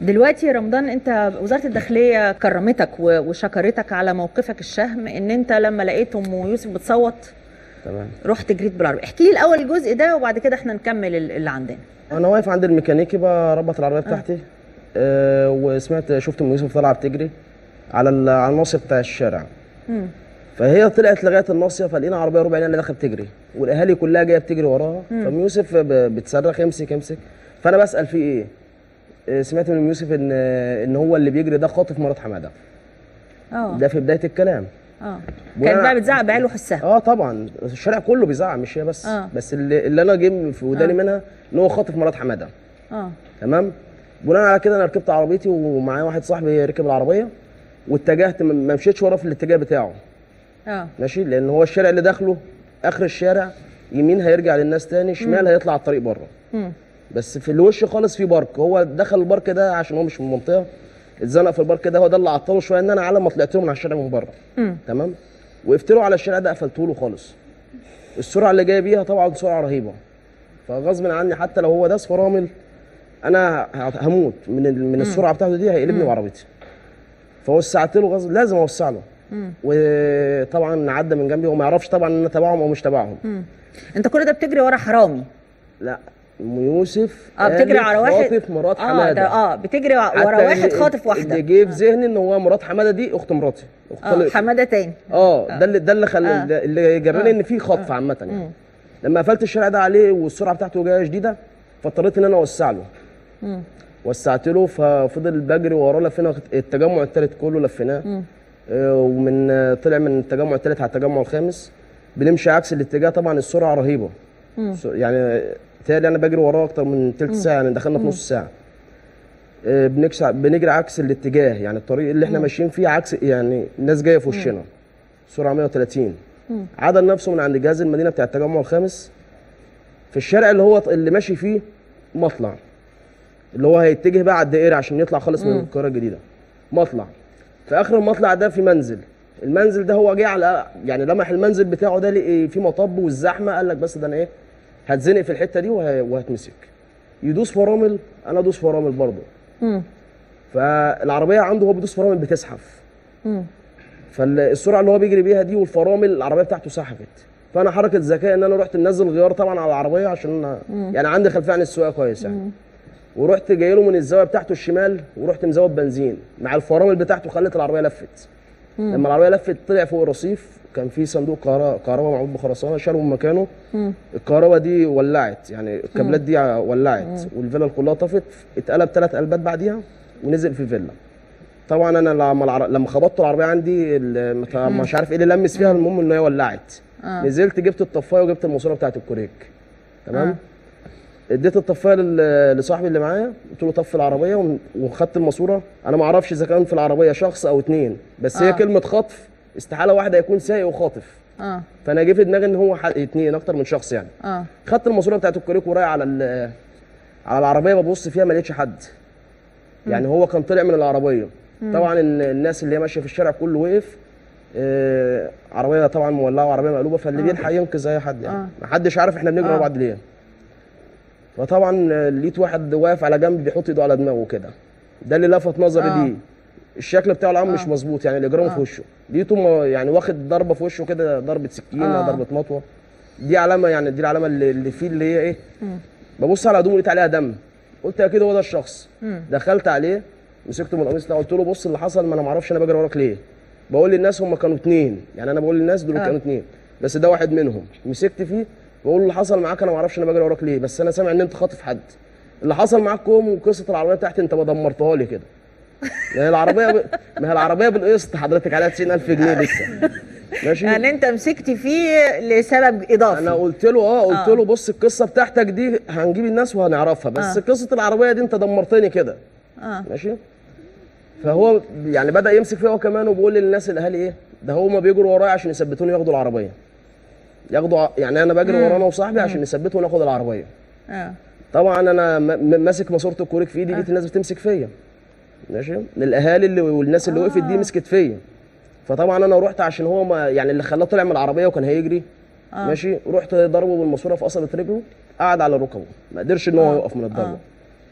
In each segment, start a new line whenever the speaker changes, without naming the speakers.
دلوقتي يا رمضان انت وزاره الداخليه كرمتك و- وشكرتك على موقفك الشهم ان انت لما لقيت ام يوسف بتصوت
تمام
رحت جريت بالعربيه احكي لي الاول الجزء ده وبعد كده احنا نكمل ال- اللي عندنا
انا واقف عند الميكانيكي بربط العربيه بتاعتي آه وسمعت شفت ام يوسف طالعه بتجري على ال- على الناصيه بتاع الشارع
مم.
فهي طلعت لغايه الناصيه فلقينا عربيه ربع اللي داخله بتجري والاهالي كلها جايه بتجري وراها فام يوسف ب- بتصرخ امسك امسك فانا بسال في ايه آه، سمعت من ام يوسف ان ان هو اللي بيجري ده خاطف مرات حماده
اه
ده في بدايه الكلام
اه
بناء
كانت بقى
على-
بتزعق بعيله حسها
اه طبعا الشارع كله بيزعق مش هي بس
آه.
بس اللي, اللي انا جه في وداني منها ان هو خاطف مرات حماده
اه
تمام بناء على كده انا ركبت عربيتي ومعايا واحد صاحبي ركب العربيه واتجهت ما ما مشيتش وراه في الاتجاه بتاعه
اه
ماشي لان هو الشارع اللي داخله اخر الشارع يمين هيرجع للناس تاني شمال هيطلع على الطريق بره
مم.
بس في الوش خالص في بارك هو دخل البارك ده عشان هو مش من المنطقه اتزنق في البارك ده هو ده اللي عطله شويه ان انا على ما طلعت له من على الشارع من بره
مم.
تمام وقفت له على الشارع ده قفلته له خالص السرعه اللي جاي بيها طبعا سرعه رهيبه فغصب عني حتى لو هو داس فرامل انا ه- هموت من ال- من السرعه بتاعته دي هيقلبني بعربيتي فوسعت له غصب لازم اوسع له وطبعا عدى من جنبي وما يعرفش طبعا ان انا تبعهم او مش تبعهم
مم. انت كل ده بتجري ورا حرامي
لا ام يوسف
اه بتجري
قالت
على واحد
خاطف مرات
اه
حماده
ده اه بتجري ورا
حتى
واحد
اللي-
خاطف واحده
اللي جه في ذهني ان هو مرات حماده دي اخت مراتي اخت
اه
طليق.
حماده تاني
اه ده اللي ده اللي خلى
آه.
اللي جراني ان في خطف عامه يعني لما قفلت الشارع ده عليه والسرعه بتاعته جايه شديده فاضطريت ان انا اوسع له
مم.
وسعت له ففضل بجري وراه لفينا التجمع الثالث كله لفيناه آه، ومن آه، طلع من التجمع الثالث على التجمع الخامس بنمشي عكس الاتجاه طبعا السرعه رهيبه س- يعني تالي انا بجري وراه اكتر من ثلث ساعه يعني دخلنا في نص ساعه آه، بنكسع بنجري عكس الاتجاه يعني الطريق اللي احنا ماشيين فيه عكس يعني الناس جايه في وشنا سرعه 130 عدل نفسه من عند جهاز المدينه بتاع التجمع الخامس في الشارع اللي هو اللي ماشي فيه مطلع اللي هو هيتجه بقى على الدائري عشان يطلع خالص من القاهره الجديده مطلع في اخر المطلع ده في منزل المنزل ده هو جه على يعني لمح المنزل بتاعه ده لقي في مطب والزحمه قال لك بس ده انا ايه هتزنق في الحته دي وه- وهتمسك يدوس فرامل انا ادوس فرامل برضه
مم.
فالعربيه عنده هو بيدوس فرامل بتزحف
مم.
فالسرعه اللي هو بيجري بيها دي والفرامل العربيه بتاعته سحفت فانا حركه ذكاء ان انا رحت منزل غيار طبعا على العربيه عشان أنا يعني عندي خلفيه عن السواقه كويس يعني ورحت جاي له من الزاويه بتاعته الشمال ورحت مزود بنزين مع الفرامل بتاعته خلت العربيه لفت لما العربيه لفت طلع فوق الرصيف كان في صندوق كهرباء كهرباء معمول بخرسانه شالوا من مكانه الكهرباء دي ولعت يعني الكابلات دي ولعت والفيلا كلها طفت اتقلب ثلاث قلبات بعديها ونزل في الفيلا طبعا انا لما العر... لما خبطت العربيه عندي ال- مت- مش عارف ايه اللي لمس فيها المهم ان هي ولعت
آه.
نزلت جبت الطفايه وجبت الماسوره بتاعت الكوريك تمام اديت الطفايه لل- لصاحبي اللي معايا قلت له طفي العربيه ون- وخدت الماسوره انا ما اعرفش اذا كان في العربيه شخص او اتنين بس هي
آه.
كلمه خطف استحاله واحد هيكون سايق وخاطف
اه
فانا جه في دماغي ان هو ح- اتنين اكتر من شخص يعني
اه
خدت الماسوره بتاعت الكوريك ورايح على ال- على العربيه ببص فيها ما لقيتش حد يعني هو كان طلع من العربيه طبعا ال- الناس اللي هي ماشيه في الشارع كله وقف آه عربيه طبعا مولعه وعربيه مقلوبه فاللي بيلحق ينقذ اي حد يعني
آه.
ما حدش عارف احنا بنجري ورا
آه.
بعض ليه فطبعا آه، لقيت واحد واقف على جنب بيحط ايده على دماغه كده ده اللي لفت نظري
آه.
ليه الشكل بتاعه العام مش
آه.
مظبوط يعني الاجرام في وشه لقيته م- يعني واخد ضربه في وشه كده ضربه سكينه
آه.
ضربه مطوه دي علامه يعني دي العلامه اللي, اللي فيه اللي هي ايه ببص على هدومه لقيت عليها دم قلت اكيد هو ده الشخص دخلت عليه مسكته من القميص بتاعه قلت له بص اللي حصل ما انا ما اعرفش انا بجري وراك ليه بقول للناس هم كانوا اتنين يعني انا بقول للناس دول
آه.
كانوا اتنين بس ده واحد منهم مسكت فيه بقول له اللي حصل معاك انا ما اعرفش انا بجري وراك ليه بس انا سامع ان انت خاطف حد اللي حصل معاك كوم وقصه العربيه بتاعتي انت ما دمرتها لي كده يعني العربيه ب... ما هي العربيه بالقسط حضرتك عليها 90000 جنيه لسه ماشي
يعني انت مسكت فيه لسبب اضافي
انا قلت له اه قلت
آه.
له بص القصه بتاعتك دي هنجيب الناس وهنعرفها بس
آه.
قصه العربيه دي انت دمرتني كده
اه
ماشي فهو يعني بدا يمسك فيا هو كمان وبيقول للناس الاهالي ايه ده هما بيجروا ورايا عشان يثبتوني ياخدوا العربيه ياخدوا ع- يعني انا بجري وراه انا وصاحبي عشان نثبته وناخد العربيه
اه
طبعا انا م- م- ماسك ماسوره الكوريك في ايدي لقيت الناس بتمسك فيا ماشي الاهالي اللي والناس اللي وقفت دي مسكت فيا فطبعا انا رحت عشان هو ما يعني اللي خلاه طلع من العربيه وكان هيجري
آه.
ماشي رحت ضربه بالماسوره في قصبه رجله قعد على ركبه ما قدرش ان هو
آه.
يقف من الضربه
آه.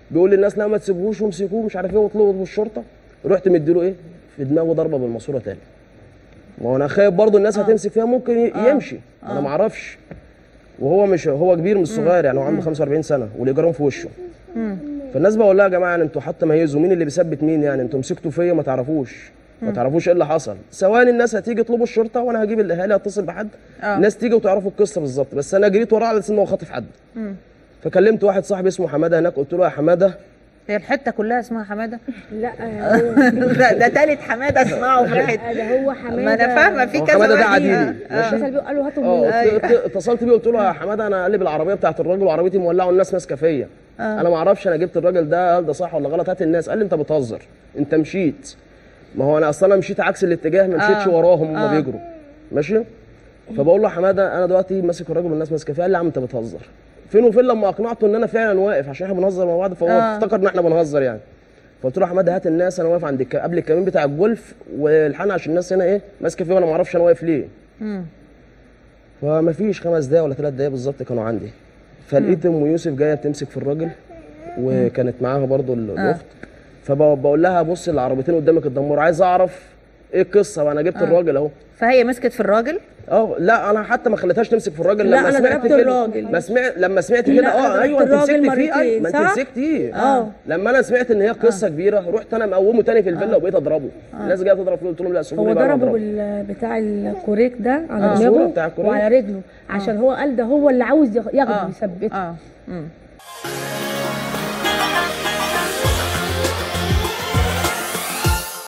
بيقول للناس لا ما تسيبوهوش وامسكوه مش عارف ايه واطلبوا بالشرطه رحت مديله ايه في دماغه ضربه بالماسوره تاني ما هو انا خايف برضه الناس هتمسك فيها ممكن ي- يمشي انا ما اعرفش وهو مش هو كبير مش صغير يعني هو عنده 45 سنه والاجرام في وشه فالناس بقول لها يا جماعه يعني انتوا حتى ميزوا مين اللي بيثبت مين يعني انتوا مسكتوا فيا ما تعرفوش ما تعرفوش ايه اللي حصل ثواني الناس هتيجي يطلبوا الشرطه وانا هجيب الاهالي اتصل بحد
آه.
الناس تيجي وتعرفوا القصه بالظبط بس انا جريت وراه على اساس ان هو خاطف حد فكلمت واحد صاحبي اسمه حماده هناك قلت له يا حماده
هي الحته كلها اسمها حماده
لا هو
ده, ده تالت حماده اسمعه في الحته
ده هو حماده
ما انا فاهمه في
هو
كذا
حمادة ده
واحد.
عديلي.
آه. آه.
اتصل بيه وقال له هاتوا
اه
منه.
قلت- قلت- اتصلت بيه قلت له يا حماده انا قلب العربيه بتاعت الراجل وعربيتي مولعه والناس ماسكه فيا انا ما اعرفش انا جبت الراجل ده هل ده صح ولا غلط هات الناس قال لي انت بتهزر انت مشيت ما هو انا اصلا أنا مشيت عكس الاتجاه ما مشيتش
آه.
وراهم هما
آه.
بيجروا ماشي فبقول له يا حماده انا دلوقتي ماسك الراجل والناس ماسكه فيا قال لي يا عم انت بتهزر فين وفين لما اقنعته ان انا فعلا واقف عشان احنا بنهزر مع بعض فهو
آه.
افتكر ان احنا بنهزر يعني فقلت له يا حماده هات الناس انا واقف عند الك... قبل الكمين بتاع الجولف والحقنا عشان الناس هنا ايه ماسكه فيا وانا ما اعرفش انا واقف ليه فما فيش خمس دقايق ولا ثلاث دقايق بالظبط كانوا عندي فلقيت ام يوسف جايه بتمسك في الراجل وكانت معاها برضو ال- الاخت فبقول لها بص العربيتين قدامك الدمور عايز اعرف ايه القصه وانا جبت الراجل اهو
فهي مسكت في الراجل
اه لا انا حتى ما خليتهاش تمسك في الراجل
لا،
لما
أنا
سمعت
ضربت
كده
الراجل.
ما سمعت لما سمعت
لا،
كده
أنا
اه
ضربت
ايوه انت
الراجل
مسكت فيه أيوة،
مرتين،
ما انت
صح؟
مسكتيه
اه.
لما انا سمعت ان هي قصه كبيره رحت انا مقومه تاني في الفيلا وبقيت اضربه الناس جايه تضرب فيه قلت لهم لا سيبوني
هو
بقى أنا
ضربه
أضربه.
بال بتاع الكوريك ده على
الصورة
دماغه
بتاع الكوريك؟
وعلى رجله عشان هو قال ده هو اللي عاوز ياخده
اه
يثبته
اه مم.